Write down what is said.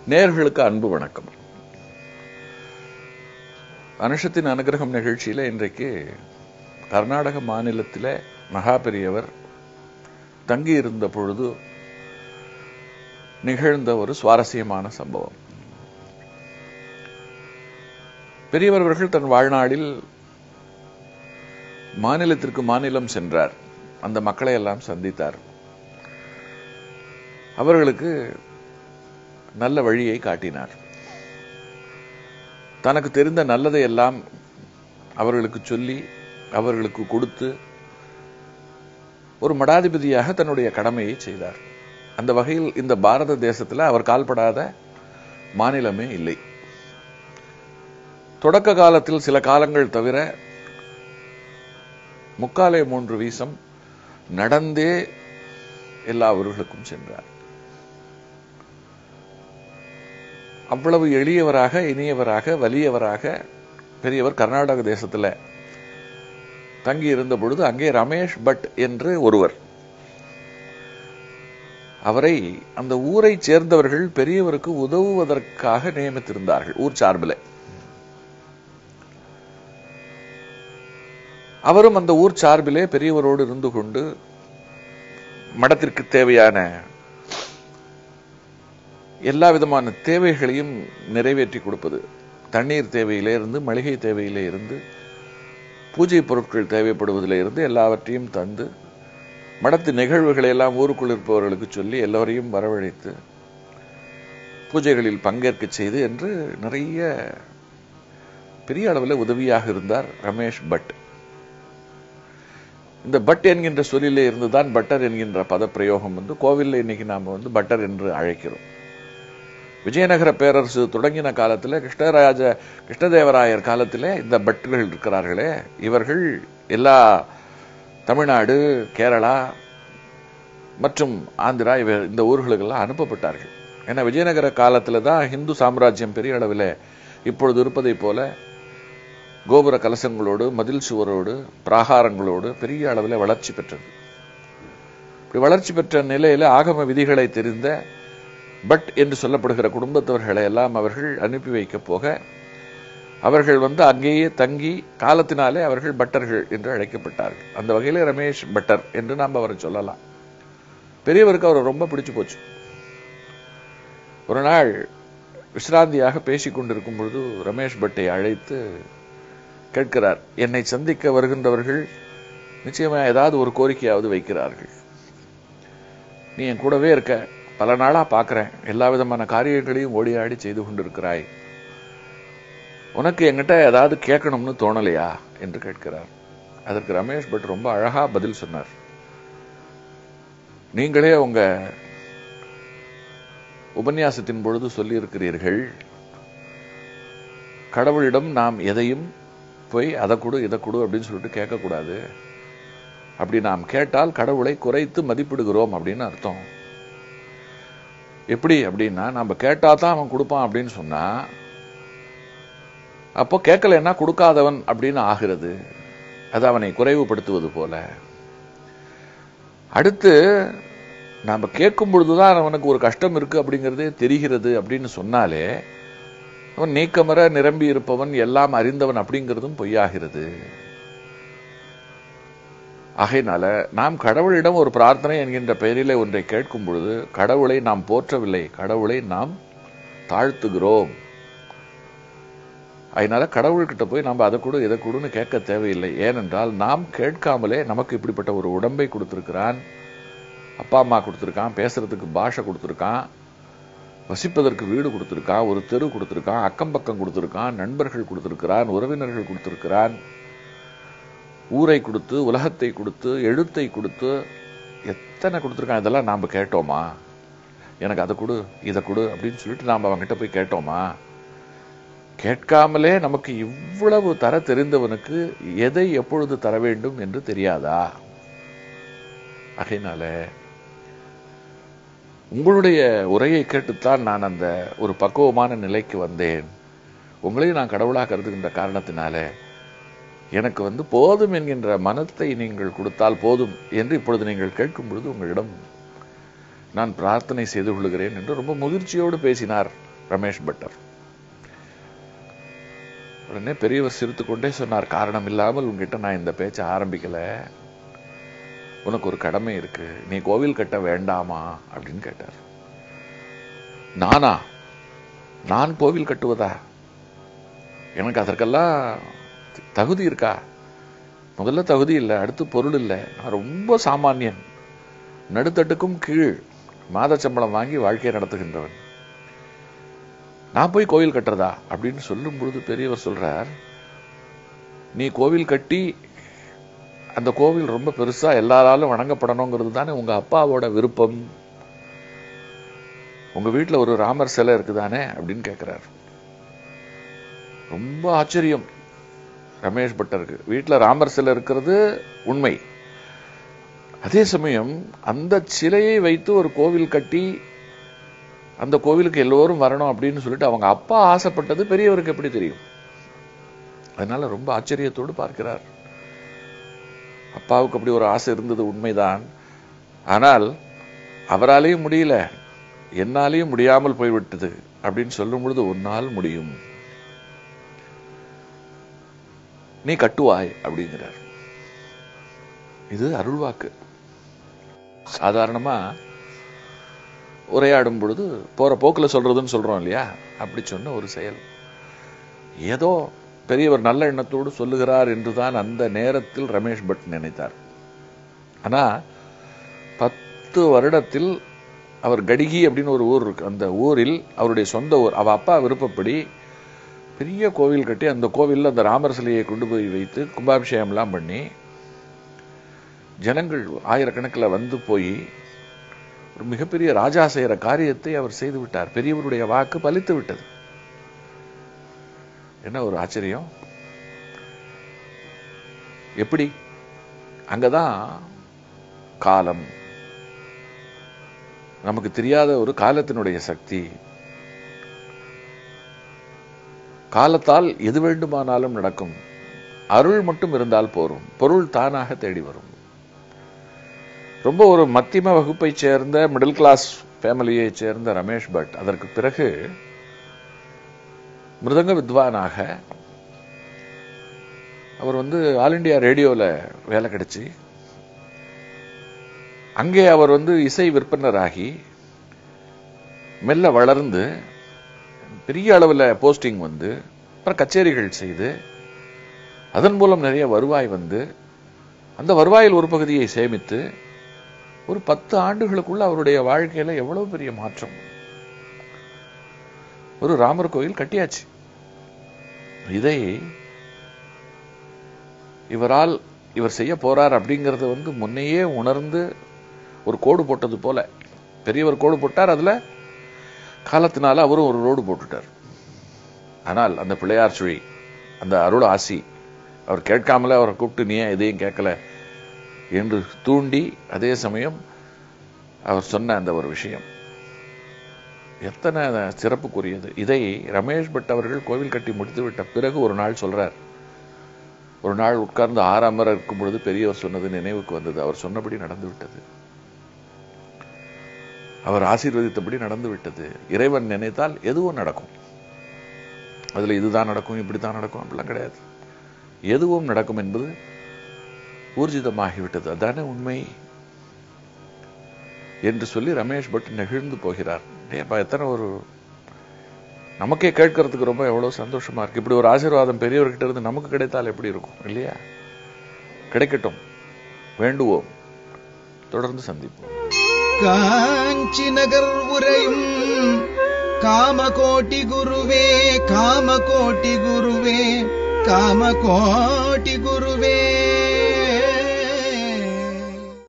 நேர்களுக்கு அன்பு வணக்கம் அனுஷத்தின் அனுகிரகம் நிகழ்ச்சியில இன்றைக்கு கர்நாடக மாநிலத்தில மகா பெரியவர் தங்கி இருந்த பொழுது நிகழ்ந்த ஒரு சுவாரஸ்யமான சம்பவம் பெரியவர் அவர்கள் தன் வாழ்நாளில் மாநிலத்திற்கு மாநிலம் சென்றார் அந்த மக்களை எல்லாம் சந்தித்தார் அவர்களுக்கு நல்ல வழியை காட்டினார் தனக்கு தெரிந்த நல்லதை எல்லாம் அவர்களுக்கு சொல்லி அவர்களுக்கு கொடுத்து ஒரு மடாதிபதியாக தன்னுடைய கடமையை செய்தார் அந்த வகையில் இந்த பாரத தேசத்தில் அவர் கால்படாத மாநிலமே இல்லை தொடக்க காலத்தில் சில காலங்கள் தவிர முக்காலே மூன்று வீசம் நடந்தே எல்லா ஊர்களுக்கும் சென்றார் அவ்வளவு எளியவராக இனியவராக வலியவராக பெரியவர் கர்நாடக தேசத்துல தங்கி இருந்த பொழுது அங்கே ரமேஷ் பட் என்று ஒருவர் அவரை அந்த ஊரை சேர்ந்தவர்கள் பெரியவருக்கு உதவுவதற்காக நியமித்திருந்தார்கள் ஊர் சார்பில் அவரும் அந்த ஊர் சார்பிலே பெரியவரோடு இருந்து கொண்டு மடத்திற்கு தேவையான எல்லா விதமான தேவைகளையும் நிறைவேற்றி கொடுப்பது தண்ணீர் தேவையிலே இருந்து மளிகை தேவையிலே இருந்து பூஜை பொருட்கள் தேவைப்படுவதிலே இருந்து எல்லாவற்றையும் தந்து மடத்து நிகழ்வுகளை எல்லாம் ஊருக்குள் இருப்பவர்களுக்கு சொல்லி எல்லோரையும் வரவழைத்து பூஜைகளில் பங்கேற்க செய்து என்று நிறைய பெரிய அளவில் உதவியாக இருந்தார் ரமேஷ் பட் இந்த பட் என்கின்ற சொல்லிலே இருந்துதான் பட்டர் என்கின்ற பதப்பிரயோகம் வந்து கோவிலில் இன்னைக்கு நாம வந்து பட்டர் என்று அழைக்கிறோம் விஜயநகர பேரரசு தொடங்கின காலத்தில் கிருஷ்ணராஜ கிருஷ்ணதேவராயர் காலத்தில் இந்த பட்டுகள் இருக்கிறார்களே இவர்கள் எல்லா தமிழ்நாடு கேரளா மற்றும் ஆந்திரா இவ இந்த ஊர்களுக்கெல்லாம் அனுப்பப்பட்டார்கள் ஏன்னா விஜயநகர காலத்தில் தான் ஹிந்து சாம்ராஜ்யம் பெரிய அளவில் இப்பொழுது இருப்பதை போல கோபுர கலசங்களோடு மதில் சுவரோடு பிராகாரங்களோடு பெரிய அளவில் வளர்ச்சி பெற்றது இப்படி வளர்ச்சி பெற்ற நிலையில ஆகம விதிகளை தெரிந்த பட் என்று சொல்லப்படுகிற குடும்பத்தவர்களை எல்லாம் அவர்கள் அனுப்பி வைக்க போக அவர்கள் வந்து அங்கேயே தங்கி காலத்தினாலே அவர்கள் பட்டர்கள் என்று அழைக்கப்பட்டார்கள் அந்த வகையில ரமேஷ் பட்டர் என்று நாம் அவரை சொல்லலாம் பெரியவருக்கு அவர் ரொம்ப பிடிச்சு போச்சு ஒரு நாள் விசிராந்தியாக பேசிக் கொண்டிருக்கும் பொழுது ரமேஷ் பட்டை அழைத்து கேட்கிறார் என்னை சந்திக்க வருகின்றவர்கள் நிச்சயமா ஏதாவது ஒரு கோரிக்கையாவது வைக்கிறார்கள் நீ என் கூடவே இருக்க பல நாளா பார்க்கிறேன் எல்லா விதமான காரியங்களையும் ஓடி ஆடி செய்து கொண்டிருக்கிறாய் உனக்கு என்கிட்ட ஏதாவது கேட்கணும்னு தோணலையா என்று கேட்கிறார் அதற்கு ரமேஷ் பட் ரொம்ப அழகா பதில் சொன்னார் நீங்களே உங்க உபன்யாசத்தின் பொழுது சொல்லி இருக்கிறீர்கள் கடவுளிடம் நாம் எதையும் போய் அதை கொடு இதை கொடு அப்படின்னு சொல்லிட்டு கேட்கக்கூடாது அப்படி நாம் கேட்டால் கடவுளை குறைத்து மதிப்பிடுகிறோம் அப்படின்னு அர்த்தம் எப்படி அப்படின்னா நம்ம கேட்டா தான் அவன் கொடுப்பான் அப்படின்னு சொன்னா அப்போ கேட்கலன்னா கொடுக்காதவன் அப்படின்னு ஆகிறது அது அவனை குறைவுபடுத்துவது போல அடுத்து நாம கேட்கும் பொழுதுதான் அவனுக்கு ஒரு கஷ்டம் இருக்கு அப்படிங்கிறதே தெரிகிறது அப்படின்னு சொன்னாலே அவன் நீக்கமர நிரம்பி இருப்பவன் எல்லாம் அறிந்தவன் அப்படிங்கிறதும் பொய்யாகிறது ஆகையினால நாம் கடவுளிடம் ஒரு பிரார்த்தனை என்கின்ற பெயரிலே ஒன்றை கேட்கும் பொழுது கடவுளை நாம் போற்றவில்லை கடவுளை நாம் தாழ்த்துகிறோம் அதனால கடவுள்கிட்ட போய் நம்ம அதை கொடு இதை கொடுன்னு கேட்க தேவையில்லை ஏனென்றால் நாம் கேட்காமலே நமக்கு இப்படிப்பட்ட ஒரு உடம்பை கொடுத்திருக்கிறான் அப்பா அம்மா கொடுத்திருக்கான் பேசுறதுக்கு பாஷை கொடுத்திருக்கான் வசிப்பதற்கு வீடு கொடுத்திருக்கான் ஒரு தெரு கொடுத்திருக்கான் அக்கம் பக்கம் கொடுத்திருக்கான் நண்பர்கள் கொடுத்திருக்கிறான் உறவினர்கள் கொடுத்திருக்கிறான் ஊரை கொடுத்து உலகத்தை கொடுத்து எழுத்தை கொடுத்து எத்தனை கொடுத்திருக்கான் இதெல்லாம் நாம கேட்டோமா எனக்கு அதை கொடு இதை கொடு அப்படின்னு சொல்லிட்டு நாம அவங்ககிட்ட போய் கேட்டோமா கேட்காமலே நமக்கு இவ்வளவு தர தெரிந்தவனுக்கு எதை எப்பொழுது தர வேண்டும் என்று தெரியாதா ஆகையினால உங்களுடைய உரையை கேட்டுத்தான் நான் அந்த ஒரு பக்குவமான நிலைக்கு வந்தேன் உங்களையும் நான் கடவுளாக கருதுகின்ற காரணத்தினால எனக்கு வந்து போதும் என்கின்ற மனத்தை நீங்கள் கொடுத்தால் போதும் என்று இப்பொழுது நீங்கள் கேட்கும் பொழுது உங்களிடம் நான் பிரார்த்தனை செய்து கொள்கிறேன் என்று ரொம்ப முதிர்ச்சியோடு பேசினார் ரமேஷ் பட்டர் உடனே பெரியவர் சிரித்து கொண்டே சொன்னார் காரணம் இல்லாமல் உங்ககிட்ட நான் இந்த பேச்சை ஆரம்பிக்கல உனக்கு ஒரு கடமை இருக்கு நீ கோவில் கட்ட வேண்டாமா அப்படின்னு கேட்டார் நானா நான் கோவில் கட்டுவதா எனக்கு அதற்கெல்லாம் தகுதி இருக்கா முதல்ல தகுதி இல்லை அடுத்து பொருள் இல்லை நான் ரொம்ப சாமானியன் நடுத்தட்டுக்கும் கீழ் மாத சம்பளம் வாங்கி வாழ்க்கையை நடத்துகின்றவன் நான் போய் கோவில் கட்டுறதா அப்படின்னு சொல்லும் பொழுது பெரியவர் சொல்றார் நீ கோவில் கட்டி அந்த கோவில் ரொம்ப பெருசா எல்லாராலும் வணங்கப்படணுங்கிறது தானே உங்க அப்பாவோட விருப்பம் உங்க வீட்டுல ஒரு ராமர் சிலை இருக்குதானே அப்படின்னு கேட்கிறார் ரொம்ப ஆச்சரியம் ரமேஷ் பட்டருக்கு வீட்டுல ராமர் சிலை இருக்கிறது உண்மை அதே சமயம் அந்த சிலையை வைத்து ஒரு கோவில் கட்டி அந்த கோவிலுக்கு எல்லோரும் வரணும் அப்படின்னு சொல்லிட்டு அவங்க அப்பா ஆசைப்பட்டது பெரியவருக்கு எப்படி தெரியும் அதனால ரொம்ப ஆச்சரியத்தோடு பார்க்கிறார் அப்பாவுக்கு அப்படி ஒரு ஆசை இருந்தது உண்மைதான் ஆனால் அவராலேயும் முடியல என்னாலேயும் முடியாமல் போய்விட்டது அப்படின்னு சொல்லும் பொழுது உன்னால் முடியும் நீ கட்டுவாய் அப்படிங்கிறார் இது அருள்வாக்கு சாதாரணமா உரையாடும் பொழுது போற போக்குல சொல்றதுன்னு சொல்றோம் இல்லையா அப்படி சொன்ன ஒரு செயல் ஏதோ பெரியவர் நல்ல எண்ணத்தோடு சொல்லுகிறார் என்றுதான் அந்த நேரத்தில் ரமேஷ் பட் நினைத்தார் ஆனா பத்து வருடத்தில் அவர் கடிகி அப்படின்னு ஒரு ஊர் இருக்கு அந்த ஊரில் அவருடைய சொந்த ஊர் அவ அப்பா விருப்பப்படி பெரிய கோவில் கட்டி அந்த கோவில்ல அந்த ராமர் சிலையை கொண்டு போய் வைத்து கும்பாபிஷேகம்லாம் பண்ணி ஜனங்கள் ஆயிரக்கணக்கில் வந்து போய் ஒரு மிகப்பெரிய ராஜா செய்யற காரியத்தை அவர் செய்து விட்டார் பெரியவருடைய வாக்கு பலித்து விட்டது என்ன ஒரு ஆச்சரியம் எப்படி அங்கதான் காலம் நமக்கு தெரியாத ஒரு காலத்தினுடைய சக்தி காலத்தால் எது வேண்டுமானாலும் நடக்கும் அருள் மட்டும் இருந்தால் போரும் பொருள் தானாக தேடி வரும் ரொம்ப ஒரு மத்தியம வகுப்பை சேர்ந்த மிடில் கிளாஸ் ஃபேமிலியை சேர்ந்த ரமேஷ் பட் அதற்கு பிறகு மிருதங்க வித்வானாக அவர் வந்து ஆல் இண்டியா ரேடியோவில் வேலை கிடைச்சி அங்கே அவர் வந்து இசை விற்பனராகி மெல்ல வளர்ந்து பெரிய அளவில் போஸ்டிங் வந்து அப்புறம் கச்சேரிகள் செய்து அதன் மூலம் நிறைய வருவாய் வந்து அந்த வருவாயில் ஒரு பகுதியை சேமித்து ஒரு பத்து ஆண்டுகளுக்குள்ள அவருடைய வாழ்க்கையில எவ்வளவு பெரிய மாற்றம் ஒரு ராமர் கோயில் கட்டியாச்சு இதை இவரால் இவர் செய்ய போறார் அப்படிங்கறத வந்து முன்னையே உணர்ந்து ஒரு கோடு போட்டது போல பெரியவர் கோடு போட்டார் அதுல காலத்தினால அவரும் ஒரு ரோடு போட்டுட்டார் ஆனால் அந்த பிள்ளையார் சுழி அந்த அருள் ஆசி அவர் கேட்காமல அவரை கூப்பிட்டு நீ ஏன் எதையும் கேட்கல என்று தூண்டி அதே சமயம் அவர் சொன்ன அந்த ஒரு விஷயம் எத்தனை சிறப்புக்குரியது இதை ரமேஷ் பட் அவர்கள் கோவில் கட்டி முடித்து விட்ட பிறகு ஒரு நாள் சொல்றார் ஒரு நாள் உட்கார்ந்து ஆறாமர இருக்கும் பொழுது பெரியவர் சொன்னது நினைவுக்கு வந்தது அவர் சொன்னபடி நடந்து விட்டது அவர் ஆசீர்வதித்தபடி நடந்து விட்டது இறைவன் நினைத்தால் எதுவும் நடக்கும் அதுல இதுதான் நடக்கும் இப்படித்தான் நடக்கும் அப்படிலாம் கிடையாது எதுவும் நடக்கும் என்பது ஊர்ஜிதமாகிவிட்டது அதானே உண்மை என்று சொல்லி ரமேஷ் பட் நெகிழ்ந்து போகிறார் ஏப்பா எத்தனை ஒரு நமக்கே கேட்கறதுக்கு ரொம்ப எவ்வளவு சந்தோஷமா இருக்கு இப்படி ஒரு ஆசீர்வாதம் பெரியவர்கிட்ட இருந்து நமக்கு கிடைத்தால் எப்படி இருக்கும் இல்லையா கிடைக்கட்டும் வேண்டுவோம் தொடர்ந்து சந்திப்போம் காஞ்சி நகர் உரையும் காமகோட்டி குருவே காமகோட்டி குருவே காமகோட்டி குருவே